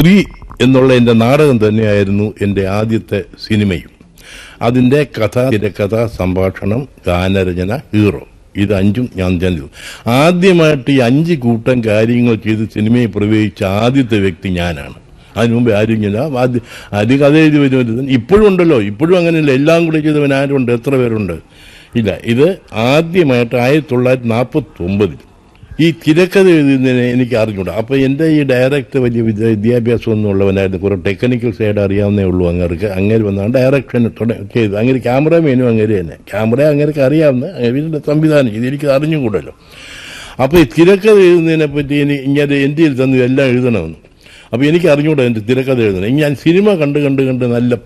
ശ്രീ എന്നുള്ള എൻ്റെ നാടകം തന്നെയായിരുന്നു എൻ്റെ ആദ്യത്തെ സിനിമയും അതിൻ്റെ കഥ തിരക്കഥ സംഭാഷണം ഗാനരചന ഹീറോ ഇത് അഞ്ചും ഞാൻ ചെയ്തു ആദ്യമായിട്ട് ഈ അഞ്ച് കൂട്ടം കാര്യങ്ങൾ ചെയ്ത് സിനിമയിൽ പ്രവേശിച്ച ആദ്യത്തെ വ്യക്തി ഞാനാണ് അതിനു മുമ്പ് ആരും ഇങ്ങനെ ആദ്യം ആദ്യം കഥ എഴുതി വരുന്നത് ഇപ്പോഴും ഉണ്ടല്ലോ ഇപ്പോഴും അങ്ങനെയല്ല എല്ലാം കൂടെ ചെയ്തവൻ ആരുണ്ട് എത്ര പേരുണ്ട് ഇല്ല ഇത് ആദ്യമായിട്ട് ആയിരത്തി തൊള്ളായിരത്തി നാൽപ്പത്തി ഒമ്പതിൽ ഈ തിരക്കഥ എഴുതുന്നതിന് എനിക്ക് അറിഞ്ഞൂടാ അപ്പോൾ എൻ്റെ ഈ ഡയറക്ടർ വലിയ വിദ്യ- വിദ്യാഭ്യാസം ഒന്നും ഉള്ളവനായിരുന്നു കുറേ ടെക്നിക്കൽ സൈഡ് അറിയാവുന്നേ ഉള്ളൂ അങ്ങേർക്ക് അങ്ങനെ വന്നാണ് ഡയറക്ഷൻ തുട- ചെയ്തു അങ്ങനെ ക്യാമറമാനും അങ്ങനെ തന്നെ ക്യാമറ അങ്ങനെയൊക്കെ അറിയാവുന്ന ഇതിൻ്റെ സംവിധാനം ഇത് എനിക്ക് അറിഞ്ഞുകൂടല്ലോ അപ്പോൾ ഈ തിരക്കഥ എഴുതുന്നതിനെ പറ്റി ഇനി ഇങ്ങനെ എൻ്റെ കയ്യിൽ തന്നു എല്ലാം എഴുതണമെന്ന് അപ്പോൾ എനിക്ക് അറിഞ്ഞൂടാ എൻ്റെ തിരക്കഥ എഴുതണം ഇനി ഞാൻ സിനിമ കണ്ട് കണ്ട് കണ്ട് നല്ല